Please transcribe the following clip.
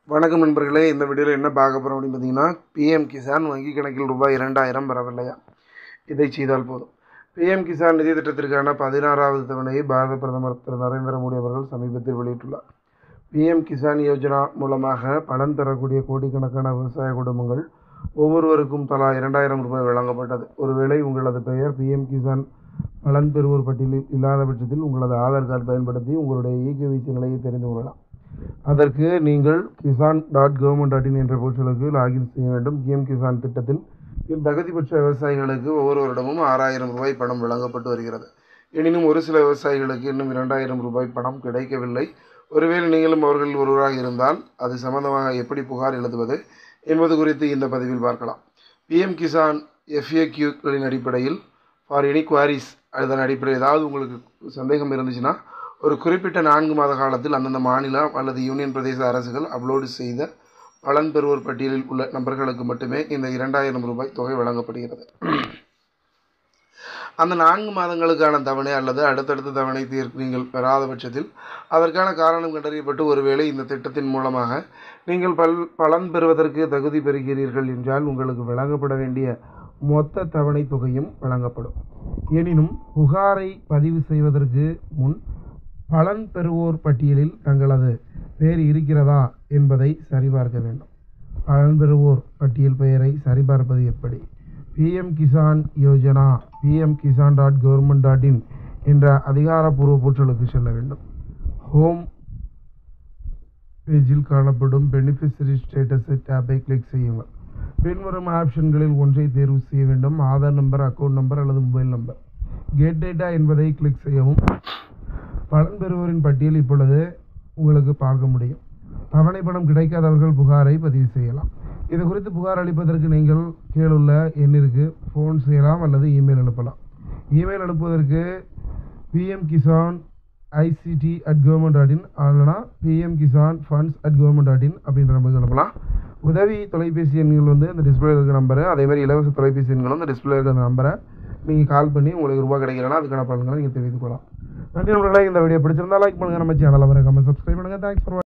வணக்கம் நண்பர்களே இந்த வீடியோவில் என்ன பார்க்க போகிறோம் அப்படின்னு பார்த்தீங்கன்னா பிஎம் கிசான் வங்கி கணக்கில் ரூபாய் இரண்டாயிரம் வரவில்லையா இதை செய்தால் போதும் பிஎம் கிசான் நிதி திட்டத்திற்கான பதினாறாவது தவணையை பாரத பிரதமர் திரு நரேந்திர மோடி அவர்கள் சமீபத்தில் வெளியிட்டுள்ளார் பிஎம் கிசான் யோஜனா மூலமாக பலன் பெறக்கூடிய கோடிக்கணக்கான விவசாய குடும்பங்கள் ஒவ்வொருவருக்கும் தலா இரண்டாயிரம் ரூபாய் வழங்கப்பட்டது ஒருவேளை உங்களது பெயர் பிஎம் கிசான் பலன் பெறுவோர் பட்டியலில் இல்லாத பட்சத்தில் உங்களது ஆதார் கார்டு பயன்படுத்தி உங்களுடைய ஈகேவிசி நிலையை தெரிந்து கொள்ளலாம் அதற்கு நீங்கள் Kisan dot government dot in என்ற போர்ட்டலுக்கு லாகின் செய்ய வேண்டும் பிஎம் கிசான் திட்டத்தின் கீழ் தகுதி பெற்ற விவசாயிகளுக்கு ஒவ்வொரு வருடமும் ஆறாயிரம் ரூபாய் பணம் வழங்கப்பட்டு வருகிறது எனினும் ஒரு சில விவசாயிகளுக்கு இன்னும் இரண்டாயிரம் ரூபாய் பணம் கிடைக்கவில்லை ஒருவேளை நீங்களும் அவர்களில் ஒருவராக இருந்தால் அது சம்பந்தமாக எப்படி புகார் எழுதுவது என்பது குறித்து இந்த பதிவில் பார்க்கலாம் பிஎம் கிசான் எஃப்ஏக்யூக்களின் அடிப்படையில் ஃபார் எனி குவாரிஸ் அதன் அடிப்படையில் ஏதாவது உங்களுக்கு சந்தேகம் இருந்துச்சுன்னா ஒரு குறிப்பிட்ட நான்கு மாத காலத்தில் அந்தந்த மாநிலம் அல்லது யூனியன் பிரதேச அரசுகள் அப்லோடு செய்த பலன் பெறுவோர் பட்டியலில் உள்ள நபர்களுக்கு மட்டுமே இந்த இரண்டாயிரம் ரூபாய் தொகை வழங்கப்படுகிறது அந்த நான்கு மாதங்களுக்கான தவணை அல்லது அடுத்தடுத்த தவணை தீர்ப்பு நீங்கள் பெறாத பட்சத்தில் அதற்கான காரணம் கண்டறியப்பட்டு ஒருவேளை இந்த திட்டத்தின் மூலமாக நீங்கள் பல் பலன் பெறுவதற்கு தகுதி பெறுகிறீர்கள் என்றால் உங்களுக்கு வழங்கப்பட வேண்டிய மொத்த தவணை தொகையும் வழங்கப்படும் எனினும் புகாரை பதிவு செய்வதற்கு முன் பலன் பெறுவோர் பட்டியலில் தங்களது பெயர் இருக்கிறதா என்பதை சரிபார்க்க வேண்டும் பலன் பெறுவோர் பட்டியல் பெயரை சரிபார்ப்பது எப்படி PM Kisan Yojana PM Kisan dot government dot in என்ற அதிகாரப்பூர்வ போர்ட்டலுக்கு செல்ல வேண்டும் ஹோம் பேஜில் காணப்படும் பெனிஃபிஷரி ஸ்டேட்டஸ் டேப்பை கிளிக் செய்யுங்கள் பின்வரும் ஆப்ஷன்களில் ஒன்றை தேர்வு செய்ய வேண்டும் ஆதார் நம்பர் அக்கௌண்ட் நம்பர் அல்லது மொபைல் நம்பர் கெட் டேட்டா என்பதை கிளிக் செய்யவும் பலன் பெறுவோரின் பட்டியல் இப்பொழுது உங்களுக்கு பார்க்க முடியும் தவணை பணம் கிடைக்காதவர்கள் புகாரை பதிவு செய்யலாம் இது குறித்து புகார் அளிப்பதற்கு நீங்கள் கீழுள்ள எண்ணிற்கு ஃபோன் செய்யலாம் அல்லது இமெயில் அனுப்பலாம் இமெயில் அனுப்புவதற்கு PM Kisan ICT at government dot in அல்லனா PM Kisan funds at government dot in அப்படின்ற நம்பருக்கு அனுப்பலாம் உதவி தொலைபேசி எண்கள் வந்து இந்த டிஸ்பிளே இருக்கிற நம்பரு அதே மாதிரி இலவச தொலைபேசி எண்களும் இந்த டிஸ்பிளே இருக்கிற நம்பரை நீங்கள் கால் பண்ணி உங்களுக்கு ரூபாய் கிடைக்கலன்னா அதுக்கான பலன்களை நீங்கள் தெரிவித்துக் கொள்ளலாம் நன்றி நண்பர்களே இந்த வீடியோ பிடிச்சிருந்தா லைக் பண்ணுங்கள் நம்ம சேனலை மறக்காமல் சப்ஸ்கிரைப் பண்ணுங்கள் தேங்க்ஸ் ஃபார்